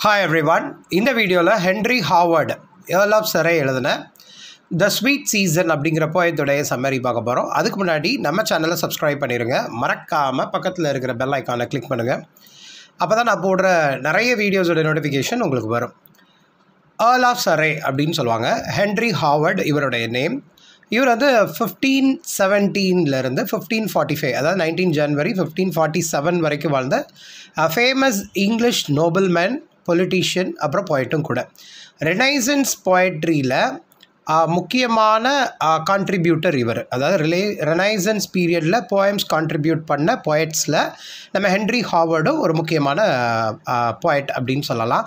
hi everyone இந்த வீடியோவில் Henry Howard Earl of Surrey எழுதின த ஸ்வீட் சீசன் அப்படிங்கிற போயத்துடைய சம்மரி பார்க்க போகிறோம் அதுக்கு முன்னாடி நம்ம சேனலை சப்ஸ்கிரைப் பண்ணிடுங்க மறக்காமல் பக்கத்தில் இருக்கிற பெல் ஐக்கானை கிளிக் பண்ணுங்கள் அப்போ தான் நான் போடுற நிறைய வீடியோஸோட நோட்டிஃபிகேஷன் உங்களுக்கு வரும் ஏர்ல் ஆஃப் சரே அப்படின்னு சொல்லுவாங்க ஹென்ரி ஹாவர்ட் இவருடைய நேம் இவர் வந்து ஃபிஃப்டீன் செவன்டீன்லேருந்து ஃபிஃப்டீன் ஃபார்ட்டி ஃபைவ் அதாவது நைன்டீன் ஜனவரி ஃபிஃப்டீன் ஃபார்ட்டி செவன் வரைக்கும் வாழ்ந்த ஃபேமஸ் இங்கிலீஷ் நோபல்மேன் பொலிட்டீஷியன் அப்புறம் போய்ட்டும் கூட ரெனைசன்ஸ் போய்ட்ரியில் முக்கியமான கான்ட்ரிபியூட்டர் இவர் அதாவது ரிலே ரெனைசன்ஸ் பீரியடில் போயம்ஸ் கான்ட்ரிபியூட் பண்ண போயட்ஸில் நம்ம ஹென்ரி ஹாவர்டும் ஒரு முக்கியமான போயட் அப்படின்னு சொல்லலாம்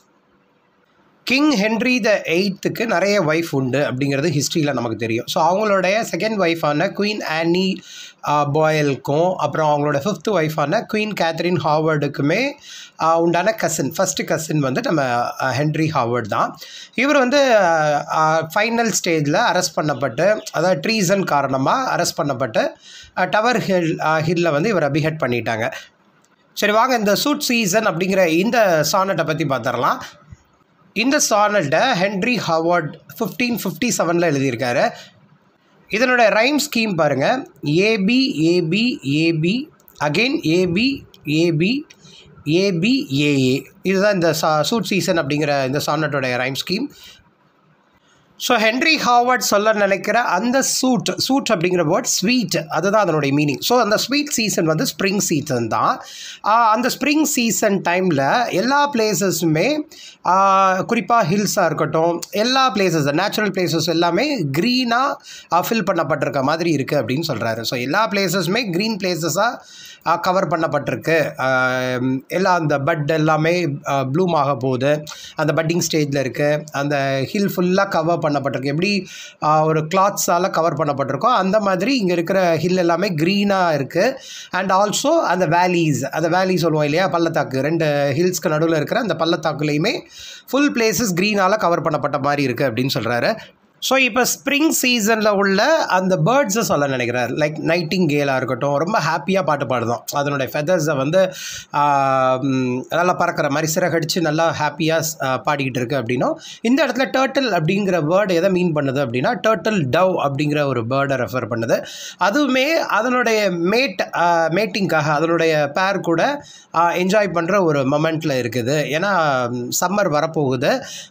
கிங் ஹென்ரி த எயித்துக்கு நிறைய ஒய்ஃப் உண்டு அப்படிங்கிறது ஹிஸ்ட்ரியில் நமக்கு தெரியும் ஸோ அவங்களுடைய செகண்ட் ஒய்ஃபான குயின் ஆனி பாயலுக்கும் அப்புறம் அவங்களோட ஃபிஃப்த் ஒய்ஃபான குயின் கேத்ரின் ஹாவர்டுக்குமே உண்டான கசின் ஃபஸ்ட்டு கசின் வந்து நம்ம ஹென்ரி ஹாவர்ட் தான் இவர் வந்து ஃபைனல் ஸ்டேஜில் அரெஸ்ட் பண்ணப்பட்டு அதாவது ட்ரீசன் காரணமாக அரெஸ்ட் பண்ணப்பட்டு டவர் ஹில் ஹில்லில் வந்து இவர் அபிஹெட் பண்ணிட்டாங்க சரி வாங்க இந்த சூட் சீசன் அப்படிங்கிற இந்த சானட்டை பற்றி பார்த்துடலாம் இந்த சானட்டை ஹென்ரி ஹவார்ட் ஃபிஃப்டீன் ஃபிஃப்டி செவனில் எழுதியிருக்காரு இதனோட ரைம் ஸ்கீம் பாருங்கள் A B A B A B again A B A B A B A A இதுதான் இந்த சா சூட் சீசன் அப்படிங்கிற இந்த சானட்டோடைய rhyme scheme so Henry Howard சொல்ல நினைக்கிற அந்த சூட் சூட் அப்படிங்கிற வேர்ட் ஸ்வீட் அதுதான் அதனுடைய மீனிங் ஸோ அந்த ஸ்வீட் சீசன் வந்து ஸ்ப்ரிங் சீசன் தான் அந்த ஸ்ப்ரிங் சீசன் டைமில் எல்லா பிளேசஸுமே குறிப்பாக ஹில்ஸாக இருக்கட்டும் எல்லா பிளேசஸ் நேச்சுரல் பிளேசஸ் எல்லாமே க்ரீனாக ஃபில் பண்ணப்பட்டிருக்க மாதிரி இருக்குது அப்படின்னு சொல்கிறாரு ஸோ எல்லா பிளேசஸுமே க்ரீன் பிளேசஸாக கவர் பண்ணப்பட்டிருக்கு எல்லா அந்த பட் எல்லாமே ப்ளூம் ஆக போகுது அந்த பட்டிங் ஸ்டேஜில் இருக்குது அந்த ஹில் ஃபுல்லாக கவர் பண்ணப்பட்டிருக்கு எப்படி ஒரு கிளாத்ஸால் கவர் பண்ணப்பட்டிருக்கோ அந்த மாதிரி இங்கே இருக்கிற ஹில் எல்லாமே க்ரீனாக இருக்குது அண்ட் ஆல்சோ அந்த வேலிஸ் அந்த வேலி சொல்லுவோம் இல்லையா பள்ளத்தாக்கு ரெண்டு ஹில்ஸ்க்கு நடுவில் இருக்கிற அந்த பள்ளத்தாக்குலேயுமே ஃபுல் பிளேசஸ் க்ரீனால் கவர் பண்ணப்பட்ட மாதிரி இருக்குது அப்படின்னு சொல்கிறாரு ஸோ இப்போ ஸ்ப்ரிங் சீசனில் உள்ள அந்த பேர்ட்ஸை சொல்ல நினைக்கிறார் லைக் நைட்டிங் கேலாக இருக்கட்டும் ரொம்ப ஹாப்பியாக பாட்டு பாடுதோம் அதனுடைய ஃபெதர்ஸை வந்து நல்லா பறக்கிற மாதிரி சிறகடிச்சு நல்லா ஹாப்பியாக பாடிக்கிட்டு இருக்கு அப்படின்னும் இந்த இடத்துல டேர்ட்டில் அப்படிங்கிற வேர்டு எதை மீன் பண்ணுது அப்படின்னா டேர்ட்டில் டவ் அப்படிங்கிற ஒரு பேர்டை ரெஃபர் பண்ணுது அதுவுமே அதனுடைய மேட் மேட்டிங்காக அதனுடைய பேர் கூட என்ஜாய் பண்ணுற ஒரு மொமெண்ட்டில் இருக்குது ஏன்னா சம்மர் வரப்போகுது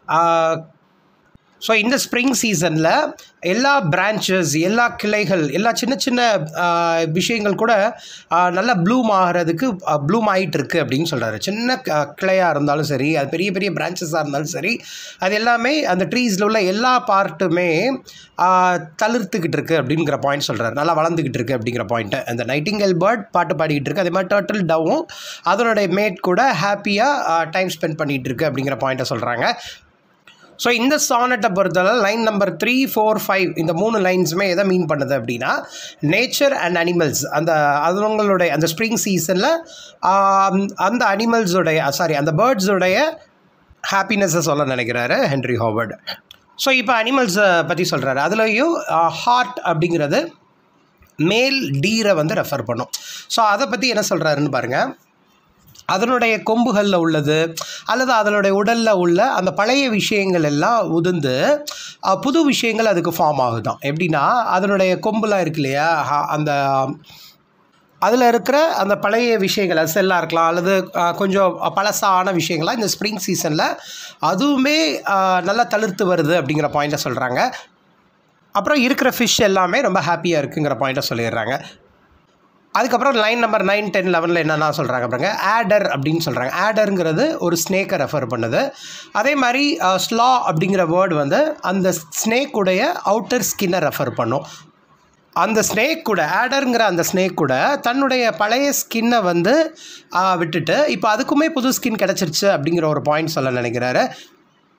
ஸோ இந்த ஸ்ப்ரிங் சீசனில் எல்லா பிரான்ச்சஸ் எல்லா கிளைகள் எல்லா சின்ன சின்ன விஷயங்கள் கூட நல்லா ப்ளூம் ஆகிறதுக்கு ப்ளூம் ஆகிட்டு இருக்கு அப்படின்னு சொல்கிறாரு சின்ன கிளையாக இருந்தாலும் சரி அது பெரிய பெரிய பிரான்ச்சஸாக இருந்தாலும் சரி அது எல்லாமே அந்த ட்ரீஸில் உள்ள எல்லா பார்ட்டுமே தளிர்த்துக்கிட்டு இருக்குது அப்படிங்கிற பாயிண்ட் சொல்கிறார் நல்லா வளர்ந்துக்கிட்டு இருக்குது அப்படிங்கிற பாயிண்ட்டு அந்த நைட்டிங்கல் பேர்ட் பாட்டு பாடிக்கிட்டு இருக்கு அதே மாதிரி டர்ட்டில் டவும் அதனுடைய மேட் கூட ஹாப்பியாக டைம் ஸ்பெண்ட் பண்ணிகிட்டு இருக்கு அப்படிங்கிற பாயிண்ட்டை சொல்கிறாங்க ஸோ இந்த சானட்டை பொறுத்தளவு line number three four five இந்த மூணு லைன்ஸுமே எதை மீன் பண்ணுது அப்படின்னா நேச்சர் அண்ட் அனிமல்ஸ் அந்த அதுங்களுடைய அந்த ஸ்ப்ரிங் சீசனில் அந்த அனிமல்ஸுடைய சாரி அந்த பேர்ட்ஸுடைய ஹாப்பினஸை சொல்ல நினைக்கிறாரு ஹென்ரி ஹோவர்டு ஸோ இப்போ அனிமல்ஸை பற்றி சொல்கிறாரு அதுலேயும் ஹார்ட் அப்படிங்கிறது மேல் டீரை வந்து ரெஃபர் பண்ணும் ஸோ அதை பற்றி என்ன சொல்கிறாருன்னு பாருங்கள் அதனுடைய கொம்புகளில் உள்ளது அல்லது அதனுடைய உடலில் உள்ள அந்த பழைய விஷயங்கள் எல்லாம் உதிர்ந்து புது விஷயங்கள் அதுக்கு ஃபார்ம் ஆகுதான் எப்படின்னா அதனுடைய கொம்புலாம் இருக்கு இல்லையா அந்த அதில் இருக்கிற அந்த பழைய விஷயங்கள் அது செல்லாக இருக்கலாம் அல்லது கொஞ்சம் பழசான விஷயங்களாக இந்த ஸ்ப்ரிங் சீசனில் அதுவுமே நல்லா தளிர்த்து வருது அப்படிங்கிற பாயிண்ட்டை சொல்கிறாங்க அப்புறம் இருக்கிற ஃபிஷ் எல்லாமே ரொம்ப ஹாப்பியாக இருக்குங்கிற பாயிண்ட்டை சொல்லிடுறாங்க அதுக்கப்புறம் லைன் நம்பர் நைன் டென் லெவனில் என்னென்ன சொல்கிறாங்க பாருங்க ஆடர் அப்படின்னு சொல்கிறாங்க ஆடருங்கிறது ஒரு ஸ்னேக்கை ரெஃபர் பண்ணுது அதே மாதிரி ஸ்லா அப்படிங்கிற வேர்டு வந்து அந்த ஸ்னேக்குடைய அவுட்டர் ஸ்கின்னை ரெஃபர் பண்ணும் அந்த ஸ்னேக் கூட ஆடருங்கிற அந்த ஸ்னேக் கூட தன்னுடைய பழைய ஸ்கின்னை வந்து விட்டுட்டு இப்போ அதுக்குமே புது ஸ்கின் கிடச்சிருச்சு அப்படிங்கிற ஒரு பாயிண்ட் சொல்ல நினைக்கிறாரு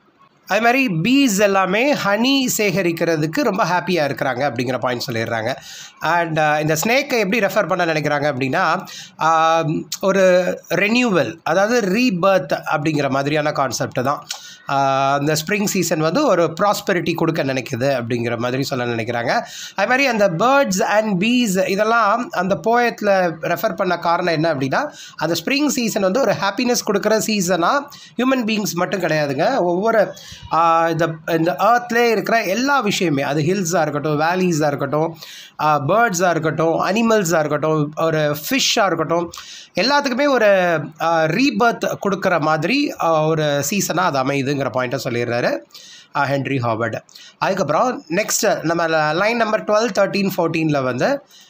அது மாதிரி பீஸ் எல்லாமே ஹனி சேகரிக்கிறதுக்கு ரொம்ப ஹாப்பியாக இருக்கிறாங்க அப்படிங்கிற பாயிண்ட் சொல்லிடுறாங்க அண்ட் இந்த ஸ்னேக்கை எப்படி ரெஃபர் பண்ண நினைக்கிறாங்க அப்படின்னா ஆஹ், ஒரு ரெனியூவல் அதாவது ரீபர்த் அப்படிங்கிற மாதிரியான கான்செப்ட் தான் ஆஹ், அந்த ஸ்ப்ரிங் சீசன் வந்து ஒரு ப்ராஸ்பெரிட்டி கொடுக்க நினைக்குது அப்படிங்கிற மாதிரி சொல்ல நினைக்கிறாங்க அது மாதிரி அந்த பேர்ட்ஸ் அண்ட் பீஸ் இதெல்லாம் அந்த போயத்தில் ரெஃபர் பண்ண காரணம் என்ன அப்படின்னா அந்த ஸ்ப்ரிங் சீசன் வந்து ஒரு ஹாப்பினஸ் கொடுக்குற சீசனாக ஹியூமன் பீயிங்ஸ் மட்டும் கிடையாதுங்க ஒவ்வொரு ஆஹ், இந்த இந்த ஏர்த்லேயே இருக்கிற எல்லா விஷயமே அது ஹில்ஸாக இருக்கட்டும் வேலிஸாக இருக்கட்டும் பேர்ட்ஸாக இருக்கட்டும் அனிமல்ஸாக இருக்கட்டும் ஒரு ஃபிஷ்ஷாக இருக்கட்டும் எல்லாத்துக்குமே ஒரு ரீபர்த் கொடுக்குற மாதிரி ஆஹ், ஒரு சீசனாக அது அமையுதுங்கிற பாயிண்ட்டை சொல்லிடுறாரு ஆஹ், ஹென்ரி ஹாவர்டு அதுக்கப்புறம் நெக்ஸ்ட் நம்ம லைன் நம்பர் டுவெல் தேர்ட்டீன் ஃபோர்டீனில் வந்து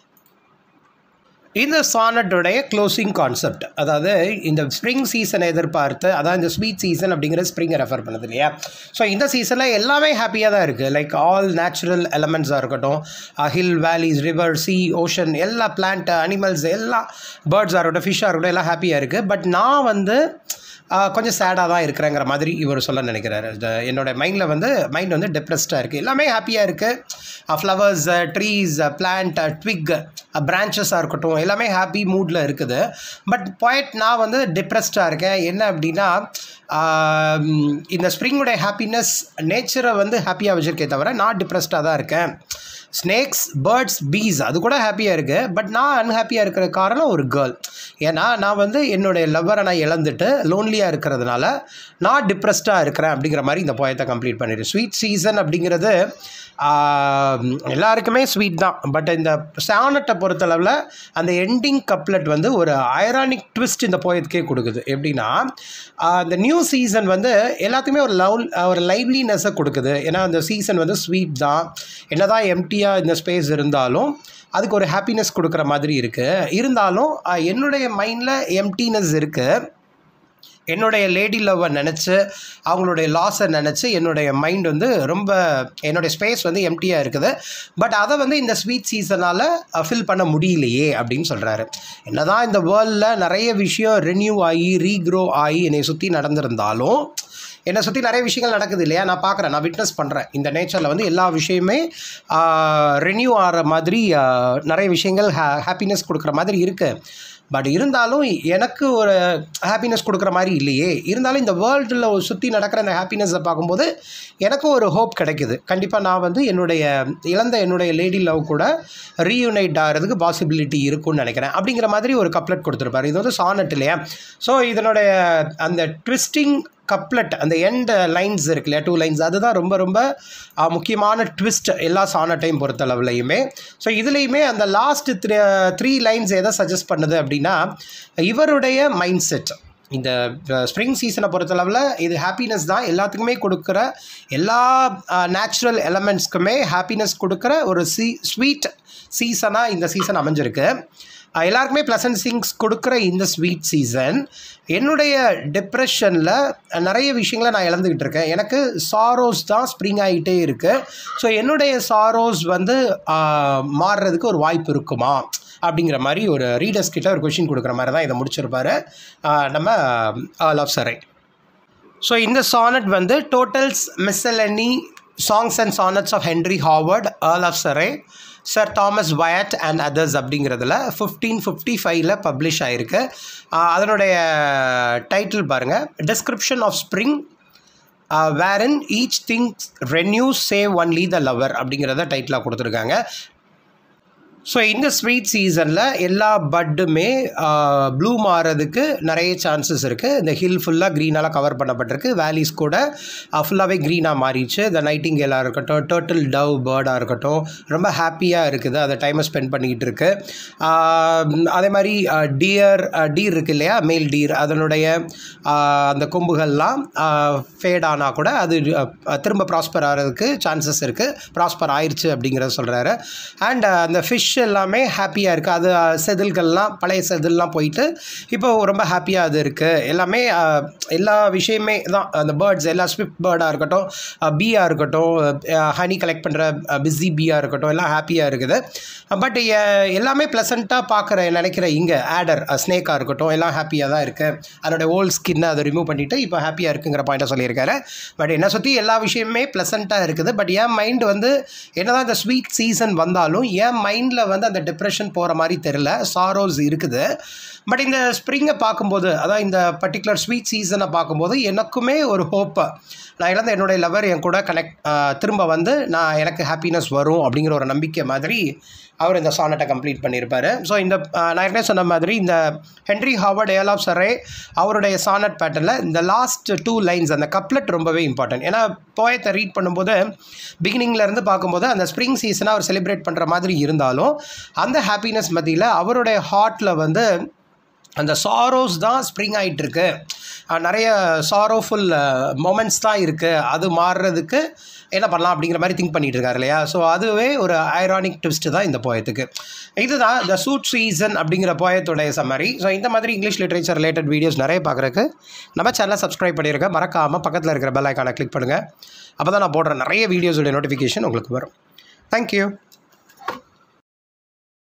இந்த சானட்டுடைய க்ளோசிங் கான்செப்ட் அதாவது இந்த ஸ்ப்ரிங் சீசனை எதிர்பார்த்து அதான் இந்த ஸ்வீட் சீசன் அப்படிங்கிற ஸ்ப்ரிங்கை ரெஃபர் பண்ணுது இல்லையா ஸோ இந்த சீசனில் எல்லாமே ஹாப்பியாக தான் இருக்குது லைக் ஆல் நேச்சுரல் எலமெண்ட்ஸாக இருக்கட்டும் hill valleys river sea ocean எல்லா பிளான்ட் அனிமல்ஸ் எல்லா பேர்ட்ஸாக இருக்கட்டும் ஃபிஷ்ஷாக இருக்கட்டும் எல்லாம் ஹாப்பியாக இருக்குது பட் நான் வந்து ஆஹ், கொஞ்சம் சேடாக தான் இருக்கிறேங்கிற மாதிரி இவர் சொல்ல நினைக்கிறாரு இந்த என்னோட மைண்டில் வந்து மைண்ட் வந்து டிப்ரெஸ்டாக இருக்குது எல்லாமே ஹாப்பியாக இருக்குது ஃப்ளவர்ஸ் ட்ரீஸ் பிளான்ட் ட்விக் பிரான்ச்சஸாக இருக்கட்டும் எல்லாமே ஹாப்பி மூடில் இருக்குது பட் பாயிண்ட் நான் வந்து டிப்ரெஸ்டாக இருக்கேன் என்ன அப்படின்னா ஆஹ், இந்த ஸ்ப்ரிங்குடைய ஹாப்பினஸ் நேச்சரை வந்து ஹாப்பியாக வச்சுருக்கே தவிர நான் டிப்ரெஸ்டாக தான் இருக்கேன் ஸ்னேக்ஸ் பேர்ட்ஸ் பீஸ் அது கூட ஹாப்பியாக இருக்குது பட் நான் அன்ஹாப்பியாக இருக்கிற காரணம் ஒரு கேர்ள் ஏன்னா நான் வந்து என்னுடைய லவ்வரை நான் இழந்துட்டு லோன்லியாக இருக்கிறதுனால நான் டிப்ரெஸ்டாக இருக்கிறேன் அப்படிங்கிற மாதிரி இந்த போயத்தை கம்ப்ளீட் பண்ணிடு ஸ்வீட் சீசன் அப்படிங்கிறது ஆஹ், எல்லாருக்குமே ஸ்வீட் தான் பட் இந்த சானட்டை பொறுத்தளவில் அந்த எண்டிங் கப்லெட் வந்து ஒரு ஐரானிக் ட்விஸ்ட் இந்த போயத்துக்கே கொடுக்குது எப்படின்னா ஆஹ், இந்த நியூ சீசன் வந்து எல்லாத்துக்குமே ஒரு லவ் ஒரு லைவ்லினஸை கொடுக்குது ஏன்னா அந்த சீசன் வந்து ஸ்வீட் தான் என்னதான் எம்டியாக இந்த ஸ்பேஸ் இருந்தாலும் அதுக்கு ஒரு ஹாப்பினஸ் கொடுக்குற மாதிரி இருக்குது இருந்தாலும் ஆஹ், என்னுடைய மைண்டில் எம்டினஸ் இருக்குது என்னுடைய லேடி லவ்வை நினச்சி அவங்களுடைய லாஸை நினச்சி என்னுடைய மைண்ட் வந்து ரொம்ப என்னுடைய ஸ்பேஸ் வந்து எம்டியாக இருக்குது பட் அதை வந்து இந்த ஸ்வீட் சீசனால் ஃபில் பண்ண முடியலையே அப்படின்னு சொல்கிறாரு என்னதான் இந்த வேர்ல்டில் நிறைய விஷயம் ரினியூ ஆகி ரீக்ரோ ஆகி என்னை சுற்றி நடந்திருந்தாலும் என்னை சுற்றி நிறைய விஷயங்கள் நடக்குது இல்லையா நான் பார்க்குறேன் நான் விட்னஸ் பண்ணுறேன் இந்த நேச்சரில் வந்து எல்லா விஷயமே ரெனியூ ஆகிற மாதிரி ஆஹ், நிறைய விஷயங்கள் ஹே ஹாப்பினஸ் கொடுக்குற மாதிரி இருக்குது பட் இருந்தாலும் எனக்கு ஒரு ஹாப்பினஸ் கொடுக்குற மாதிரி இல்லையே இருந்தாலும் இந்த வேர்ல்டில் சுற்றி நடக்கிற அந்த ஹாப்பினஸை பார்க்கும்போது எனக்கும் ஒரு ஹோப் கிடைக்குது கண்டிப்பாக நான் வந்து என்னுடைய இழந்த என்னுடைய லேடி லவ் கூட ரீயூனைட் ஆகிறதுக்கு பாசிபிலிட்டி இருக்கும்னு நினைக்கிறேன் அப்படிங்கிற மாதிரி ஒரு கப்லெட் கொடுத்துருப்பாரு இது வந்து சானட் இல்லையா ஸோ இதனுடைய அந்த ட்விஸ்டிங் கப்லெட் அந்த எண்ட் லைன்ஸ் இருக்கு இல்லையா டூ லைன்ஸ் அதுதான் ரொம்ப ரொம்ப ஆ, முக்கியமான ட்விஸ்ட் எல்லா சானட்டையும் பொறுத்தளவுலையுமே ஸோ இதுலேயுமே அந்த லாஸ்ட் த்ரீ த்ரீ லைன்ஸ் எதை சஜஸ்ட் பண்ணுது அப்படின்னா இவருடைய மைண்ட் செட் இந்த ஸ்ப்ரிங் சீசனை பொறுத்தளவில் இது ஹாப்பினஸ் தான் எல்லாத்துக்குமே கொடுக்குற எல்லா நேச்சுரல் எலமெண்ட்ஸ்க்குமே ஹாப்பினஸ் கொடுக்குற ஒரு சீ ஸ்வீட் சீசனாக இந்த சீசன் அமைஞ்சிருக்கு அஹ் எல்லாருக்குமே ப்ளசன்ட் திங்ஸ் கொடுக்குற இந்த ஸ்வீட் சீசன் என்னுடைய டிப்ரெஷனில் நிறைய விஷயங்களை நான் இழந்துக்கிட்டு இருக்கேன் எனக்கு சாரோஸ் தான் ஸ்ப்ரிங் ஆகிட்டே இருக்குது ஸோ என்னுடைய சாரோஸ் வந்து ஆஹ், மாறுறதுக்கு ஒரு வாய்ப்பு இருக்குமா அப்படிங்கிற மாதிரி ஒரு ரீடர்ஸ் கிட்ட ஒரு கொஷின் கொடுக்குற மாதிரி தான் இதை முடிச்சிருப்பாரு ஆஹ், நம்ம லவ் சரை ஸோ இந்த சானட் வந்து Tottel's miscellany songs and sonnets of Henry Howard Earl of Surrey Sir Thomas Wyatt and others அப்படிங்கிறதுல ஃபிஃப்டீன் ஃபிஃப்டி ஃபைவ்ல பப்ளிஷ் ஆகிருக்கு அதனுடைய டைட்டில் பாருங்கள் description of spring wherein each things renew save only the lover அப்படிங்கிறத டைட்டிலாக கொடுத்துருக்காங்க so இந்த sweet சீசனில் எல்லா பட்டுமே ப்ளூம் ஆகிறதுக்கு நிறைய சான்சஸ் இருக்குது இந்த ஹில் ஃபுல்லாக க்ரீனால கவர் பண்ணப்பட்டிருக்கு வேலிஸ் கூட ஃபுல்லாகவே க்ரீனாக மாறிடுச்சு இந்த நைட்டிங்கேலாக இருக்கட்டும் டர்ட்டில் டவ் பேர்டாக இருக்கட்டும் ரொம்ப ஹாப்பியாக இருக்குது அதை டைமை ஸ்பெண்ட் பண்ணிக்கிட்டு இருக்கு ஆஹ் அதே மாதிரி டியர் டீர் இருக்கு இல்லையா மேல் டீர் அதனுடைய ஆஹ் அந்த கொம்புகள்லாம் ஃபேட் ஆனால் கூட அது அஹ், திரும்ப ப்ராஸ்பர் ஆகிறதுக்கு சான்சஸ் இருக்குது ப்ராஸ்பர் ஆயிடுச்சு அப்படிங்கிறத சொல்கிறாரு அண்ட் அந்த ஃபிஷ் ஃபிஷ் எல்லாமே ஹாப்பியாக இருக்குது அது அஹ், செதில்கள்லாம் பழைய செதில்லாம் போயிட்டு இப்போ ரொம்ப ஹாப்பியாக அது இருக்குது எல்லாமே அஹ், எல்லா விஷயமே தான் அந்த பேர்ட்ஸ் எல்லா ஸ்விஃப்ட் பேர்டாக இருக்கட்டும் பீயாக இருக்கட்டும் ஹனி கலெக்ட் பண்ணுற பிஸி பீயாக இருக்கட்டும் எல்லாம் ஹாப்பியாக இருக்குது பட் எல்லாமே ப்ளசண்ட்டாக பார்க்குற நினைக்கிற இங்கே ஆடர் ஸ்னேக்காக இருக்கட்டும் எல்லாம் ஹாப்பியாக தான் இருக்குது அதனுடைய ஓல்ட் ஸ்கின்னை அதை ரிமூவ் பண்ணிவிட்டு இப்போ ஹாப்பியாக இருக்குங்கிற பாயிண்ட்டை சொல்லியிருக்காரு பட் என்னை சுற்றி எல்லா விஷயமே ப்ளசண்ட்டாக இருக்குது பட் என் மைண்ட் வந்து என்னதான் இந்த ஸ்வீட் சீசன் வந்தாலும் என் மைண்டில் வந்து அந்த டிப்ரெஷன் போகிற மாதிரி தெரில சாரோஸ் இருக்குது பட் இந்த ஸ்ப்ரிங்கை பார்க்கும்போது அதான் இந்த பர்டிகுலர் ஸ்வீட் சீசனை பார்க்கும்போது எனக்குமே ஒரு ஹோப்பு நான் இழந்த என்னுடைய லவர் என் கூட கனெக்ட் திரும்ப வந்து நான் எனக்கு ஹாப்பினஸ் வரும் அப்படிங்கிற ஒரு நம்பிக்கை மாதிரி அவர் இந்த சானட்டை கம்ப்ளீட் பண்ணியிருப்பார் ஸோ இந்த ஆஹ், நான் ஏற்கனவே சொன்ன மாதிரி இந்த Henry Howard Earl of Surrey அவருடைய சானட் பேட்டர்னில் இந்த லாஸ்ட் டூ லைன்ஸ் அந்த கப்லெட் ரொம்பவே இம்பார்ட்டன்ட் ஏன்னா போயத்தை ரீட் பண்ணும்போது பிகினிங்ல இருந்து பார்க்கும்போது அந்த ஸ்ப்ரிங் சீசனை அவர் செலிப்ரேட் பண்ணுற மாதிரி இருந்தாலும் அந்த ஹாப்பினஸ் மத்தியில் அவருடைய ஹார்ட்டில் வந்து அந்த சாரோஸ் தான் ஸ்ப்ரிங் ஆகிட்டு இருக்கு அஹ் நிறைய சாரோஃபுல் மொமெண்ட்ஸ் தான் இருக்குது அது மாறுறதுக்கு என்ன பண்ணலாம் அப்படிங்கிற மாதிரி திங்க் பண்ணிட்டு இருக்காரு இல்லையா ஸோ அதுவே ஒரு ஐரானிக் ட்விஸ்ட் தான் இந்த போயத்துக்கு இதுதான் த சூட் சீசன் அப்படிங்கிற போயத்துடைய சம்மரி ஸோ இந்த மாதிரி இங்கிலீஷ் லிட்ரேச்சர் ரிலேட்டட் வீடியோஸ் நிறைய பார்க்குறக்கு நம்ம சேனலை சப்ஸ்கிரைப் பண்ணியிருக்கேன் மறக்காமல் பக்கத்தில் இருக்கிற பெல் ஐக்கானை கிளிக் பண்ணுங்கள் அப்போ தான் நான் போடுற நிறைய வீடியோஸோட நோட்டிஃபிகேஷன் உங்களுக்கு வரும் தேங்க்யூ